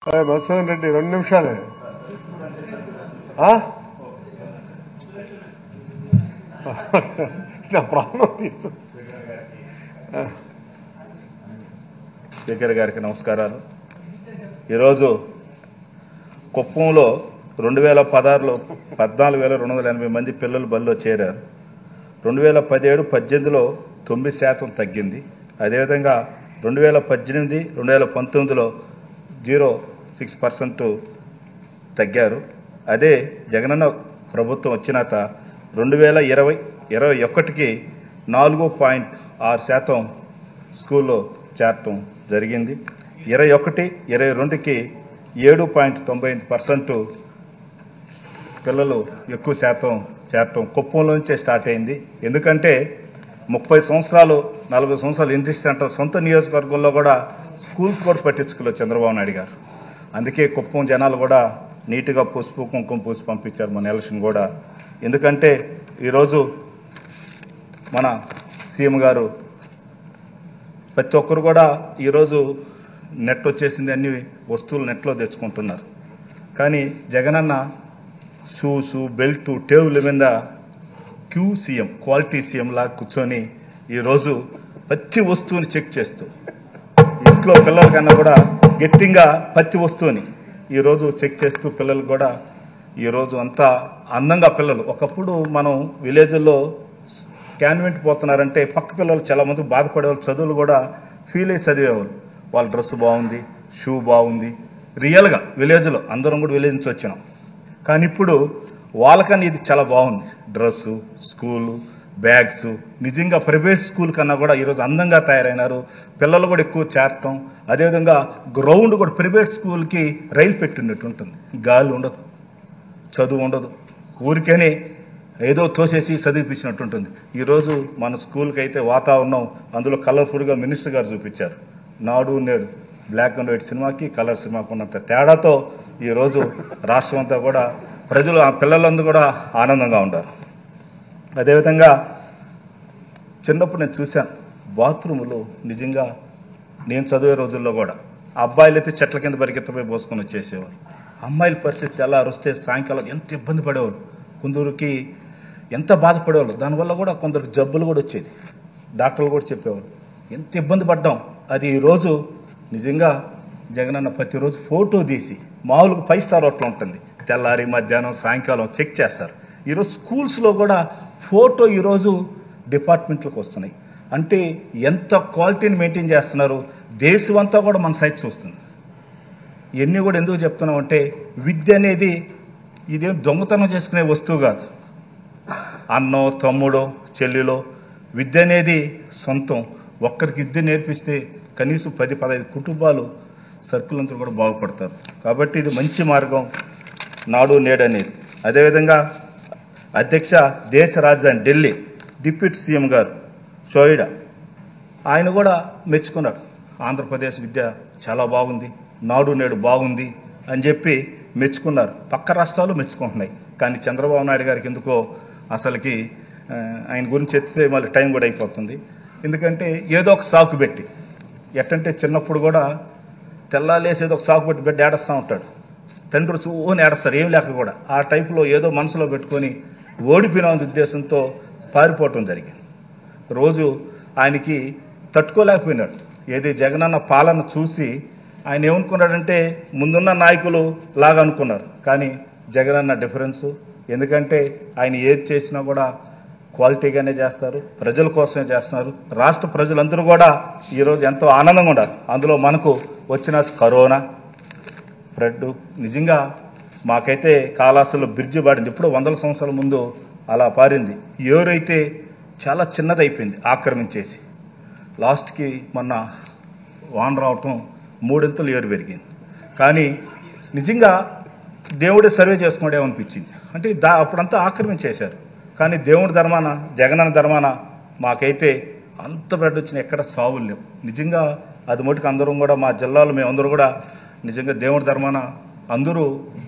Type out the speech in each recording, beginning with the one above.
అయ్య మధుసూదన్ రెడ్డి రెండు నిమిషాలే ఆ? నా ప్రాణం తీస్తు స్పీకర్ గారికి నమస్కారాలు ఈరోజు కుప్పంలో రెండు వేల పదహారులో పద్నాలుగు వేల రెండు వందల ఎనభై మంది పిల్లలు బడిలో చేరారు రెండు వేల పదిహేడు పద్దెనిమిదిలో తొమ్మిది శాతం తగ్గింది అదేవిధంగా రెండు వేల పద్దెనిమిది రెండు వేల పంతొమ్మిదిలో జీరో సిక్స్ పర్సెంట్ తగ్గారు అదే జగనన్న ప్రభుత్వం వచ్చినాక రెండు వేల ఇరవై ఇరవై ఒకటికి నాలుగు పాయింట్ ఆరు శాతం స్కూల్లో చేరటం జరిగింది ఇరవై ఒకటి ఇరవై రెండుకి ఏడు పాయింట్ తొంభై ఎనిమిది పర్సెంట్ పిల్లలు ఎక్కువ శాతం చేరటం కుప్పంలోంచే స్టార్ట్ అయింది ఎందుకంటే ముప్పై సంవత్సరాలు నలభై సంవత్సరాలు ఇండస్ట్రీ అంటారు సొంత నియోజకవర్గంలో కూడా స్కూల్స్ కూడా పట్టించుకోలేదు చంద్రబాబు నాయుడు గారు అందుకే కుప్పం జనాలు కూడా నీట్గా పసుపు కుంకుమ పూసి పంపించారు మన ఎలక్షన్ కూడా ఎందుకంటే ఈరోజు మన సీఎం గారు ప్రతి ఒక్కరు కూడా ఈరోజు నెట్ వచ్చేసింది అన్ని వస్తువులు నెట్లో తెచ్చుకుంటున్నారు కానీ జగనన్న షూసు బెల్టు టేబుల్ మీద క్యూ సీఎం క్వాలిటీ సీఎం లా కూర్చొని ఈరోజు ప్రతి వస్తువుని చెక్ చేస్తూ ఇంట్లో పిల్లల కన్నా కూడా గట్టిగా ప్రతి వస్తువుని ఈరోజు చెక్ చేస్తూ పిల్లలు కూడా ఈరోజు అంతా అందంగా పిల్లలు ఒకప్పుడు మనం విలేజ్లో కాన్వెంట్ పోతున్నారంటే పక్క పిల్లలు చాలా మంది బాధపడేవాళ్ళు చదువులు కూడా ఫీల్ అయ్యి చదివేవాళ్ళు వాళ్ళ డ్రెస్ బాగుంది షూ బాగుంది రియల్గా విలేజ్లో అందరం కూడా విలేజ్ నుంచి వచ్చినాం కానీ ఇప్పుడు వాళ్ళకన్నా ఇది చాలా బాగుంది డ్రెస్సు స్కూలు బ్యాగ్స్ నిజంగా ప్రైవేట్ స్కూల్ కన్నా కూడా ఈరోజు అందంగా తయారైనారు పిల్లలు కూడా ఎక్కువ చేరటం అదేవిధంగా గ్రౌండ్ కూడా ప్రైవేట్ స్కూల్కి రైలు పెట్టినట్టు ఉంటుంది గాలి ఉండదు చదువు ఉండదు ఊరికేనే ఏదో తోసేసి చదివిపించినట్టు ఉంటుంది ఈరోజు మన స్కూల్కి అయితే వాతావరణం అందులో కలర్ఫుల్గా మినిస్టర్ గారు చూపించారు నాడు నేడు బ్లాక్ అండ్ వైట్ సినిమాకి కలర్ సినిమాకి ఉన్నంత తేడాతో ఈరోజు రాష్ట్రం అంతా కూడా ప్రజలు ఆ పిల్లలందరూ కూడా ఆనందంగా ఉంటారు అదేవిధంగా చిన్నప్పుడు నేను చూశాను బాత్రూములు నిజంగా నేను చదివే రోజుల్లో కూడా అబ్బాయిలు అయితే చెట్ల కింద పరిగెత్తపోయి పోసుకొని వచ్చేసేవారు అమ్మాయిల పరిస్థితి ఎలా వస్తే సాయంకాలం ఎంత ఇబ్బంది పడేవాళ్ళు కొందరికి ఎంత బాధపడేవాళ్ళు దానివల్ల కూడా కొందరికి జబ్బులు కూడా వచ్చేది డాక్టర్లు కూడా చెప్పేవాళ్ళు ఎంత ఇబ్బంది పడ్డాం అది ఈరోజు నిజంగా జగనన్న ప్రతిరోజు ఫోటో తీసి మామూలుగా ఫైవ్ స్టార్ హోటల్ ఉంటుంది తెల్లారి మధ్యాహ్నం సాయంకాలం చెక్ చేస్తారు ఈరోజు స్కూల్స్లో కూడా ఫోటో ఈరోజు డిపార్ట్మెంట్లకు వస్తున్నాయి అంటే ఎంత క్వాలిటీని మెయింటైన్ చేస్తున్నారు దేశం అంతా కూడా మన సైట్ చూస్తుంది ఇవన్నీ కూడా ఎందుకు చెప్తున్నాం అంటే విద్య అనేది ఇదేం దొంగతనం చేసుకునే వస్తువు కాదు అన్నో తమ్ముడో చెల్లిలో విద్య అనేది సొంతం ఒక్కరికి విద్య నేర్పిస్తే కనీసం పది పదహైదు కుటుంబాలు సర్కులంతా కూడా బాగుపడతారు కాబట్టి ఇది మంచి మార్గం నాడు నేడు అనేది అదేవిధంగా అధ్యక్ష దేశ రాజధాని ఢిల్లీ డిప్యూటీ సీఎం గారు షోయిడా ఆయన కూడా మెచ్చుకున్నాడు ఆంధ్రప్రదేశ్ విద్య చాలా బాగుంది నాడు నేడు బాగుంది అని చెప్పి మెచ్చుకున్నారు పక్క రాష్ట్రాలు మెచ్చుకుంటున్నాయి కానీ చంద్రబాబు నాయుడు గారికి ఎందుకో అసలుకి ఆ, ఆయన గురించి ఎత్తితే మళ్ళీ టైం కూడా అయిపోతుంది ఎందుకంటే ఏదో ఒక సాకు పెట్టి ఎట్టంటే చిన్నప్పుడు కూడా తెల్లాలేసి ఏదో ఒక సాకు పెట్టి బిడ్డ ఏడస్తూ ఉంటాడు తండ్రి సూని ఏడస్తారు ఏం లేక కూడా ఆ టైపులో ఏదో మనసులో పెట్టుకొని ఓడిపోయిన ఉద్దేశంతో పారిపోవటం జరిగింది రోజు ఆయనకి తట్టుకోలేకపోయినాడు ఏది జగనన్న పాలన చూసి ఆయన ఏమనుకున్నాడంటే ముందున్న నాయకులు లాగా అనుకున్నారు కానీ జగనన్న డిఫరెన్సు ఎందుకంటే ఆయన ఏది చేసినా కూడా క్వాలిటీగానే చేస్తారు ప్రజల కోసమే చేస్తున్నారు రాష్ట్ర ప్రజలందరూ కూడా ఈరోజు ఎంతో ఆనందంగా ఉన్నారు అందులో మనకు వచ్చిన కరోనా ఫ్లడ్ నిజంగా మాకైతే కాలాసులో బ్రిడ్జి పాడింది ఇప్పుడు వందల సంవత్సరాల ముందు అలా పారింది ఏరైతే చాలా చిన్నదైపోయింది ఆక్రమించేసి లాస్ట్కి మొన్న వాన రావటం మూడింతలు ఏరు పెరిగింది కానీ నిజంగా దేవుడే సర్వే చేసుకోవడం అనిపించింది అంటే దా అప్పుడంతా ఆక్రమించేశారు కానీ దేవుడి ధర్మాన జగనన్న ధర్మాన మాకైతే అంత బ్లడ్ వచ్చిన ఎక్కడ సావులు లేవు నిజంగా అది మటుకు అందరం కూడా మా జిల్లాలో మేమందరూ కూడా నిజంగా దేవుడి ధర్మాన అందరూ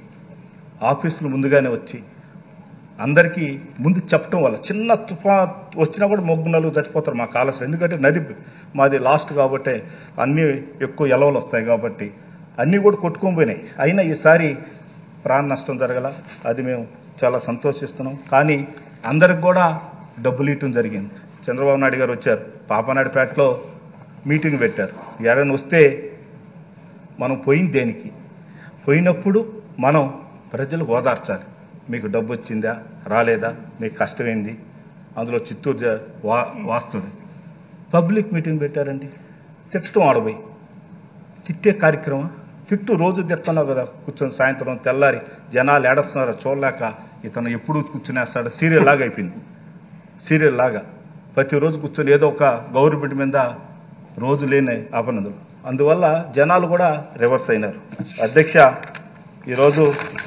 ఆఫీసులు ముందుగానే వచ్చి అందరికీ ముందు చెప్పటం వల్ల చిన్న తుఫా వచ్చినా కూడా మొగ్గు నలుగు చచ్చిపోతారు మా కాలశ్రీ ఎందుకంటే నది మాది లాస్ట్ కాబట్టి అన్నీ ఎక్కువ ఎలవలు వస్తాయి కాబట్టి అన్నీ కూడా కొట్టుకొని పోయినాయి అయినా ఈసారి ప్రాణ నష్టం జరగల అది మేము చాలా సంతోషిస్తున్నాం కానీ అందరికి కూడా డబ్బులు ఇవ్వటం జరిగింది చంద్రబాబు నాయుడు గారు వచ్చారు పాపనాయుడుపేటలో మీటింగ్ పెట్టారు ఎవరైనా వస్తే మనం పోయింది దేనికి పోయినప్పుడు మనం ప్రజలకు ఓదార్చాలి మీకు డబ్బు వచ్చిందా రాలేదా మీకు కష్టమైంది అందులో చిత్తూరు జ- వా వాస్తుడు పబ్లిక్ మీటింగ్ పెట్టారండి తిట్టడం ఆడబోయి తిట్టే కార్యక్రమం తిట్టు రోజు తిడుతున్నావు కదా కూర్చొని సాయంత్రం తెల్లారి జనాలు ఏడుస్తున్నారో చూడలేక ఇతను ఎప్పుడు కూర్చునేస్తాడు సీరియల్ లాగా అయిపోయింది సీరియల్ లాగా ప్రతిరోజు కూర్చొని ఏదో ఒక గవర్నమెంట్ మీద రోజు లేని అపనందులు అందువల్ల జనాలు కూడా రివర్స్ అయినారు అధ్యక్ష ఈరోజు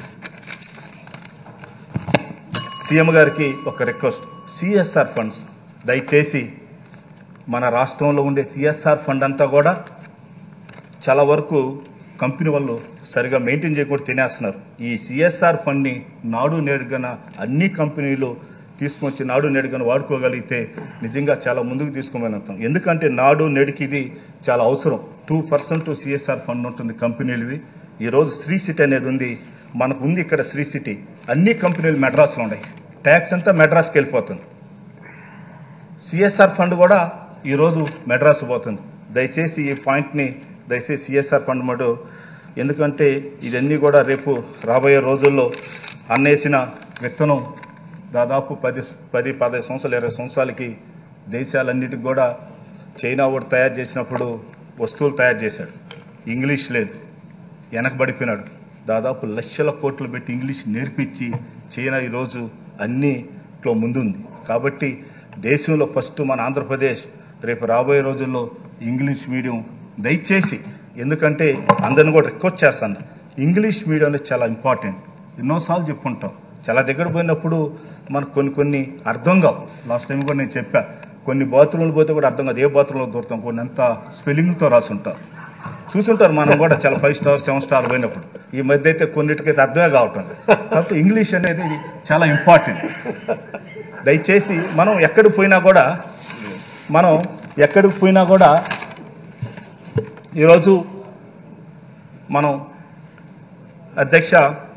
సీఎం గారికి ఒక రిక్వెస్ట్ సిఎస్ఆర్ ఫండ్స్ దయచేసి మన రాష్ట్రంలో ఉండే సిఎస్ఆర్ ఫండ్ అంతా కూడా చాలా వరకు కంపెనీ వాళ్ళు సరిగా మెయింటైన్ చేయకుండా తినేస్తున్నారు ఈ సిఎస్ఆర్ ఫండ్ని నాడు నేడుగన అన్ని కంపెనీలు తీసుకొచ్చి నాడు నేడుగన వాడుకోగలిగితే నిజంగా చాలా ముందుకు తీసుకోమని ఎందుకంటే నాడు నేడుకి ఇది చాలా అవసరం టూ పర్సెంట్ సిఎస్ఆర్ ఫండ్ ఉంటుంది కంపెనీలవి ఈరోజు శ్రీ సిటీ అనేది ఉంది మనకు ఉంది ఇక్కడ శ్రీ సిటీ అన్ని కంపెనీలు మెడ్రాస్లో ఉన్నాయి ట్యాక్స్ అంతా మెడ్రాస్కి వెళ్ళిపోతుంది సిఎస్ఆర్ ఫండ్ కూడా ఈరోజు మెడ్రాస్ పోతుంది దయచేసి ఈ పాయింట్ని దయచేసి సిఎస్ఆర్ ఫండ్ మటు ఎందుకంటే ఇవన్నీ కూడా రేపు రాబోయే రోజుల్లో అన్నేసిన విత్తనం దాదాపు పది పది పదహైదు సంవత్సరాలు ఇరవై సంవత్సరాలకి దేశాలన్నిటికి కూడా చైనా వాడు తయారు చేసినప్పుడు వస్తువులు తయారు చేశాడు ఇంగ్లీష్ లేదు వెనకబడిపోయినాడు దాదాపు లక్షల కోట్లు పెట్టి ఇంగ్లీష్ నేర్పించి చైనా ఈరోజు అన్నిట్లో ముందుంది కాబట్టి దేశంలో ఫస్ట్ మన ఆంధ్రప్రదేశ్ రేపు రాబోయే రోజుల్లో ఇంగ్లీష్ మీడియం దయచేసి ఎందుకంటే అందరిని కూడా రిక్వెస్ట్ చేస్తాను ఇంగ్లీష్ మీడియం అనేది చాలా ఇంపార్టెంట్ ఎన్నోసార్లు చెప్పుకుంటాం చాలా దగ్గర పోయినప్పుడు మనకు కొన్ని కొన్ని అర్థం కావు లాస్ట్ టైం కూడా నేను చెప్పా కొన్ని బాత్రూమ్లు పోతే కూడా అర్థం కాదు ఏ బాత్రూంలో దూరుతాం కొన్ని అంత స్పెల్లింగ్తో రాసి ఉంటారు చూసుంటారు మనం కూడా చాలా ఫైవ్ స్టార్ సెవెన్ స్టార్ పోయినప్పుడు ఈ మధ్య అయితే కొన్నిటికైతే అర్థమే కావటం లేదు కాబట్టి ఇంగ్లీష్ అనేది చాలా ఇంపార్టెంట్ దయచేసి మనం ఎక్కడికి పోయినా కూడా మనం ఎక్కడికి పోయినా కూడా ఈరోజు మనం అధ్యక్ష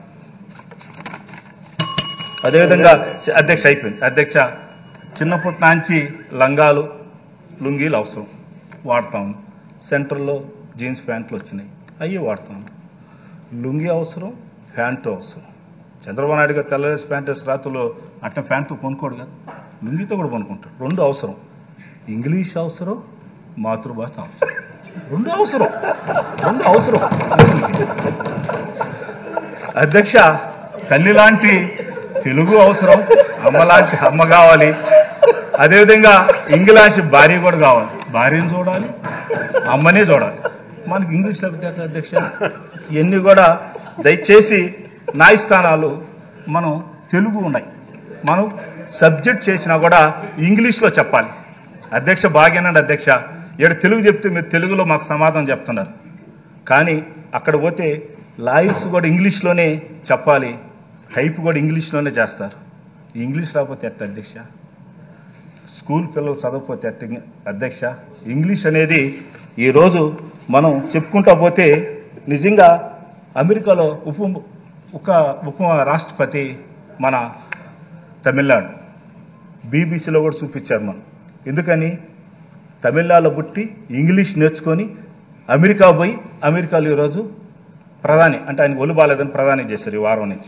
అదేవిధంగా అధ్యక్ష అయిపోయింది అధ్యక్ష చిన్నప్పటి నుంచి లంగాలు లుంగీలు అవసరం వాడతాం సెంటర్లో జీన్స్ ప్యాంట్లు వచ్చినాయి అవి వాడతాం లుంగి అవసరం ప్యాంటు అవసరం చంద్రబాబు నాయుడు గారు కలర్స్ ప్యాంటర్స్ రాత్రులో అట్ట ప్యాంటు కొనుక్కోడు కదా లుంగితో కూడా కొనుక్కుంటాడు రెండు అవసరం ఇంగ్లీష్ అవసరం మాతృభాష అవసరం రెండు అవసరం రెండు అవసరం మనుషులకి. అధ్యక్ష తల్లి లాంటి తెలుగు అవసరం అమ్మ లాంటి అమ్మ కావాలి అదేవిధంగా ఇంగ్లాష్ భార్య కూడా కావాలి భార్యను చూడాలి అమ్మనే చూడాలి మనకి ఇంగ్లీష్లో పెట్టారు అధ్యక్ష ఇవన్నీ కూడా దయచేసి న్యాయస్థానాలు మనం తెలుగు ఉన్నాయి మనం సబ్జెక్ట్ చేసినా కూడా ఇంగ్లీష్లో చెప్పాలి అధ్యక్ష బాగేనండి అధ్యక్ష ఇక్కడ తెలుగు చెప్తే మీరు తెలుగులో మాకు సమాధానం చెప్తున్నారు కానీ అక్కడ పోతే లాయర్స్ కూడా ఇంగ్లీష్లోనే చెప్పాలి టైప్ కూడా ఇంగ్లీష్లోనే చేస్తారు ఇంగ్లీష్ రాకపోతే ఎట్ట అధ్యక్ష స్కూల్ పిల్లలు చదవకపోతే ఎట్ట అధ్యక్ష ఇంగ్లీష్ అనేది ఈరోజు మనం చెప్పుకుంటా పోతే నిజంగా అమెరికాలో ఉప ఒక ఉప రాష్ట్రపతి మన తమిళనాడు బీబీసీలో కూడా చూపించారు మనం ఎందుకని తమిళనాడులో పుట్టి ఇంగ్లీష్ నేర్చుకొని అమెరికా పోయి అమెరికాలో ఈరోజు ప్రధాని అంటే ఆయన ఒళ్ళు బాగాలేదని ప్రధాని చేశారు ఈ వారం నుంచి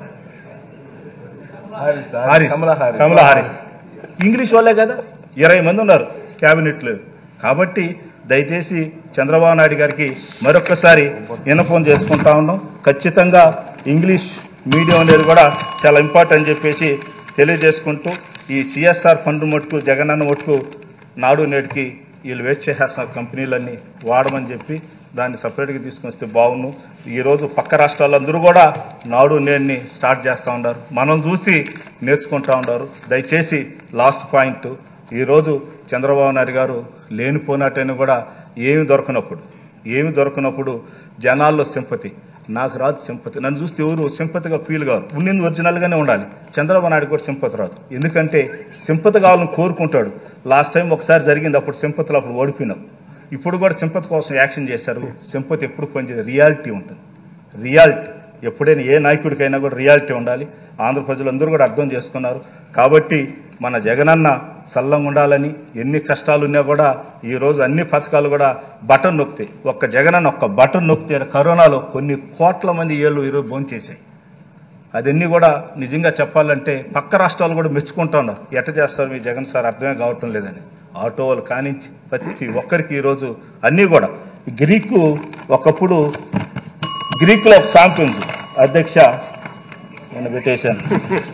హారిస్ కమలా హారిస్ ఇంగ్లీష్ వాళ్ళే కదా ఇరవై మంది ఉన్నారు క్యాబినెట్లో కాబట్టి దయచేసి చంద్రబాబు నాయుడు గారికి మరొక్కసారి వినఫోన్ చేసుకుంటా ఉన్నాం ఖచ్చితంగా ఇంగ్లీష్ మీడియం అనేది కూడా చాలా ఇంపార్టెంట్ చెప్పేసి తెలియజేసుకుంటూ ఈ సిఎస్ఆర్ ఫండ్ మటుకు జగనన్న మటుకు నాడు నేటికి వీళ్ళు వేస్ట్ చేసేస్తున్నారు కంపెనీలన్నీ వాడమని చెప్పి దాన్ని సపరేట్గా తీసుకొని వస్తే బాగుండు ఈరోజు పక్క రాష్ట్రాలందరూ కూడా నాడు నేడిని స్టార్ట్ చేస్తూ ఉన్నారు మనం చూసి నేర్చుకుంటా ఉన్నారు దయచేసి లాస్ట్ పాయింట్ ఈరోజు చంద్రబాబు నాయుడు గారు లేనిపోయినట్టని కూడా ఏమి దొరకనప్పుడు ఏమి దొరకనప్పుడు జనాల్లో సింపతి నాకు రాదు సింపతి నన్ను చూస్తే ఎవరు సింపతిగా ఫీల్ కాదు ఉండింది ఒరిజినల్గానే ఉండాలి చంద్రబాబు నాయుడు కూడా సింపతి రాదు ఎందుకంటే సింపతి కావాలని కోరుకుంటాడు లాస్ట్ టైం ఒకసారి జరిగింది అప్పుడు సింపతిలో అప్పుడు ఓడిపోయినాం ఇప్పుడు కూడా సింపతి కోసం యాక్షన్ చేశారు సింపతి ఎప్పుడు పనిచేది రియాలిటీ ఉంటుంది రియాలిటీ ఎప్పుడైనా ఏ నాయకుడికైనా కూడా రియాలిటీ ఉండాలి ఆంధ్ర ప్రజలందరూ కూడా అర్థం చేసుకున్నారు కాబట్టి మన జగనన్న సల్లంగా ఉండాలని ఎన్ని కష్టాలు ఉన్నా కూడా ఈ రోజు అన్ని పథకాలు కూడా బటన్ నొక్కితే ఒక్క జగనన్న ఒక్క బటన్ నొక్కితే కరోనాలో కొన్ని కోట్ల మంది ఏళ్ళు ఈరోజు భోంచేసాయి అదన్నీ కూడా నిజంగా చెప్పాలంటే పక్క రాష్ట్రాలు కూడా మెచ్చుకుంటున్నారు ఎట్ట చేస్తారు మీ జగన్ సార్ అర్థమే కావటం లేదని ఆటో వాళ్ళు కానించి ప్రతి ఒక్కరికి ఈరోజు అన్నీ కూడా గ్రీకు ఒకప్పుడు గ్రీకులో ఒక సాంగ్ ఉంది అధ్యక్ష నేను పెట్టేశాను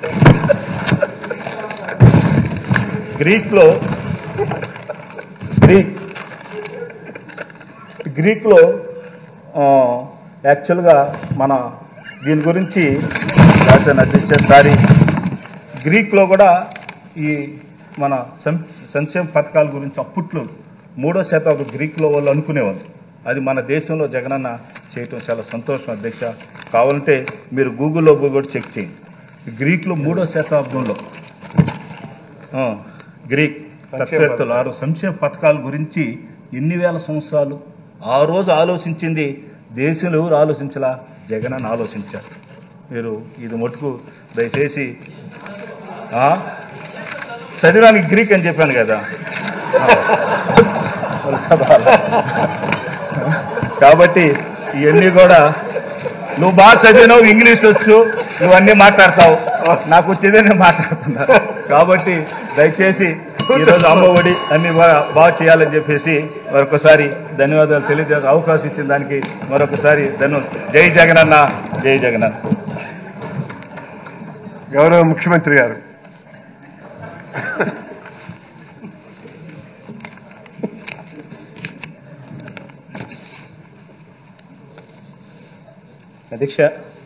గ్రీక్లో గ్రీక్ గ్రీక్లో ఆ, యాక్చువల్గా మన దీని గురించి రాశాను అధ్యక్ష సారీ గ్రీక్లో కూడా ఈ మన సం- సంక్షేమ పథకాల గురించి అప్పట్లో మూడో శతాబ్దం గ్రీక్లో వాళ్ళు అనుకునేవాళ్ళు అది మన దేశంలో జగనన్న చేయటం చాలా సంతోషం అధ్యక్ష కావాలంటే మీరు గూగుల్లో పోయి కూడా చెక్ చేయండి గ్రీక్లో మూడో శతాబ్దంలో ఆ, గ్రీక్ తత్వేత్తలు ఆరు సంక్షేమ పథకాల గురించి ఎన్ని వేల సంవత్సరాలు ఆ రోజు ఆలోచించింది దేశంలో ఎవరు ఆలోచించలా జగన్ అని ఆలోచించారు మీరు ఇది మటుకు దయచేసి ఆ, చదివడానికి గ్రీక్ అని చెప్పాను కదా ఆ, మరి చదవాలి. కాబట్టి ఇవన్నీ కూడా నువ్వు బాగా చదివినావు ఇంగ్లీష్ వచ్చు నువ్వు అన్నీ మాట్లాడతావు నాకు వచ్చేదే నేను మాట్లాడుతున్నా కాబట్టి దయచేసి ఈరోజు అమ్మఒడి అన్ని బాగా బాగా చేయాలని చెప్పేసి మరొకసారి ధన్యవాదాలు తెలియజేసే అవకాశం ఇచ్చిన దానికి మరొకసారి ధన్యవాదాలు జై జగనన్న జై జగనన్న గౌరవ ముఖ్యమంత్రి గారు అధ్యక్ష